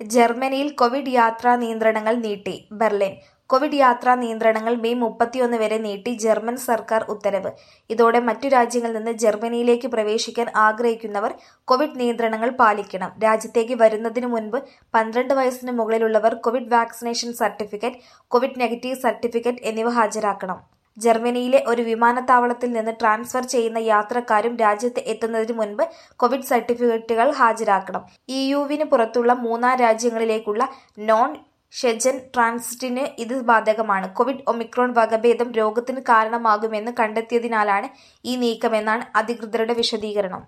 ജർമ്മനിയിൽ കോവിഡ് യാത്രാ നിയന്ത്രണങ്ങൾ നീട്ടി ബെർലിൻ കോവിഡ് യാത്രാ നിയന്ത്രണങ്ങൾ മെയ് മുപ്പത്തിയൊന്ന് വരെ നീട്ടി ജർമ്മൻ സർക്കാർ ഉത്തരവ് ഇതോടെ മറ്റു രാജ്യങ്ങളിൽ നിന്ന് ജർമ്മനിയിലേക്ക് പ്രവേശിക്കാൻ ആഗ്രഹിക്കുന്നവർ കോവിഡ് നിയന്ത്രണങ്ങൾ പാലിക്കണം രാജ്യത്തേക്ക് വരുന്നതിനു മുൻപ് പന്ത്രണ്ട് വയസ്സിന് മുകളിലുള്ളവർ covid vaccination certificate covid negative certificate എന്നിവ ഹാജരാക്കണം ജർമ്മനിയിലെ ഒരു വിമാനത്താവളത്തിൽ നിന്ന് ട്രാൻസ്ഫർ ചെയ്യുന്ന യാത്രക്കാരും രാജ്യത്ത് എത്തുന്നതിന് മുൻപ് കോവിഡ് സർട്ടിഫിക്കറ്റുകൾ ഹാജരാക്കണം ഇയുവിന് പുറത്തുള്ള മൂന്നാം രാജ്യങ്ങളിലേക്കുള്ള നോൺ ഷെജൻ ട്രാൻസിറ്റിന് ഇത് ബാധകമാണ് കോവിഡ് ഒമിക്രോൺ വകഭേദം രോഗത്തിന് കാരണമാകുമെന്ന് കണ്ടെത്തിയതിനാലാണ് ഈ നീക്കമെന്നാണ് അധികൃതരുടെ വിശദീകരണം